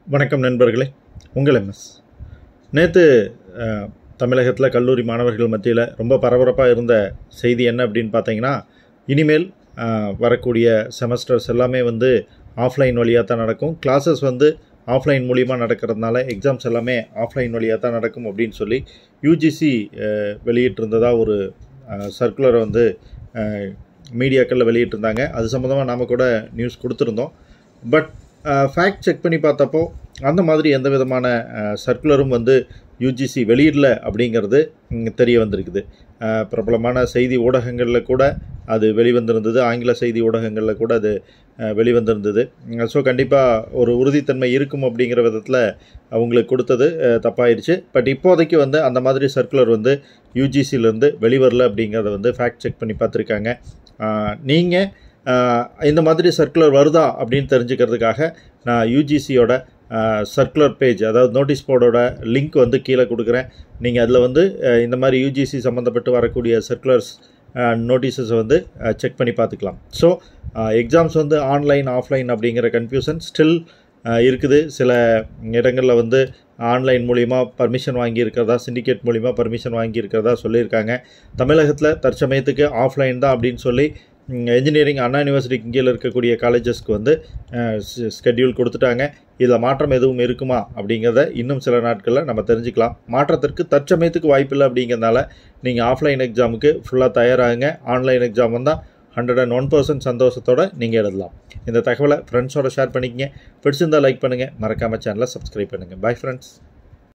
வணக்கம் நண்பர்களே உங்கள் எம்எஸ் நேற்று தமிழகத்தில் கல்லூரி மாணவர்கள் மத்தியில் ரொம்ப பரபரப்பாக இருந்த செய்தி என்ன அப்படின்னு பார்த்தீங்கன்னா இனிமேல் அஹ், வரக்கூடிய செமஸ்டர்ஸ் எல்லாமே வந்து ஆஃப்லைன் வழியாக தான் நடக்கும் கிளாஸஸ் வந்து ஆஃப்லைன் மூலியமாக நடக்கிறதுனால எக்ஸாம்ஸ் எல்லாமே ஆஃப்லைன் வழியாக தான் நடக்கும் அப்படின்னு சொல்லி யூஜிசி வெளியிட்டிருந்ததா ஒரு சர்க்குலரை வந்து மீடியாக்களில் வெளியிட்டிருந்தாங்க அது சம்மந்தமாக நாம் கூட நியூஸ் கொடுத்துருந்தோம் பட் ஃபேக்ட் செக் பண்ணி பார்த்தப்போ அந்த மாதிரி எந்த விதமான சர்க்குலரும் வந்து யூஜிசி வெளியிடல அப்படிங்கிறது ம், தெரிய வந்திருக்குது அஹ், பிரபலமான செய்தி ஊடகங்களில் கூட அது வெளிவந்திருந்தது ஆங்கில செய்தி ஊடகங்களில் கூட அது அஹ், வெளிவந்திருந்தது ஸோ கண்டிப்பாக ஒரு உறுதித்தன்மை இருக்கும் அப்படிங்கிற விதத்தில் அவங்களுக்கு கொடுத்தது அஹ், தப்பாயிருச்சு பட் இப்போதைக்கு வந்து அந்த மாதிரி சர்க்குலர் வந்து யூஜிசிலேருந்து வெளிவரல அப்படிங்கிறத வந்து ஃபேக்ட் செக் பண்ணி பார்த்துருக்காங்க நீங்கள் இந்த மாதிரி சர்க்குலர் வருதா அப்படின்னு தெரிஞ்சுக்கிறதுக்காக நான் யூஜிசியோட சர்க்குலர் பேஜ் அதாவது நோட்டீஸ் போர்டோட லிங்க் வந்து கீழே கொடுக்குறேன் நீங்கள் அதில் வந்து அஹ், இந்த மாதிரி யூஜிசி சம்மந்தப்பட்டு வரக்கூடிய சர்க்குலர்ஸ் நோட்டீஸஸை வந்து செக் பண்ணி பார்த்துக்கலாம் ஸோ எக்ஸாம்ஸ் வந்து ஆன்லைன் ஆஃப்லைன் அப்படிங்கிற கன்ஃபியூஷன் ஸ்டில் இருக்குது சில இடங்களில் வந்து ஆன்லைன் மூலிமா பர்மிஷன் வாங்கியிருக்கிறதா சிண்டிகேட் மூலிமா பர்மிஷன் வாங்கியிருக்கிறதா சொல்லியிருக்காங்க தமிழகத்தில் தற்சமயத்துக்கு ஆஃப்லைன் தான் அப்படின்னு சொல்லி என்ஜினியரிங் அண்ணா யூனிவர்சிட்டிக்கு கீழே இருக்கக்கூடிய காலேஜஸ்க்கு வந்து ஸ்கெட்யூல் கொடுத்துட்டாங்க இதில் மாற்றம் எதுவும் இருக்குமா அப்படிங்கிறத இன்னும் சில நாட்களில் நம்ம தெரிஞ்சுக்கலாம் மாற்றத்திற்கு தற்சமயத்துக்கு வாய்ப்பில்லை அப்படிங்கிறதுனால நீங்கள் ஆஃப்லைன் எக்ஸாமுக்கு ஃபுல்லாக தயாராகுங்க ஆன்லைன் எக்ஸாம் வந்தால் ஹண்ட்ரட் அண்ட் ஒன் பர்சன்ட் சந்தோஷத்தோட நீங்கள் எழுதலாம் இந்த தகவலை ஃப்ரெண்ட்ஸோட ஷேர் பண்ணிக்கங்க பிடிச்சிருந்தா லைக் பண்ணுங்கள் மறக்காமல் சேனலை சப்ஸ்கிரைப் பண்ணுங்கள் பை ஃப்ரெண்ட்ஸ்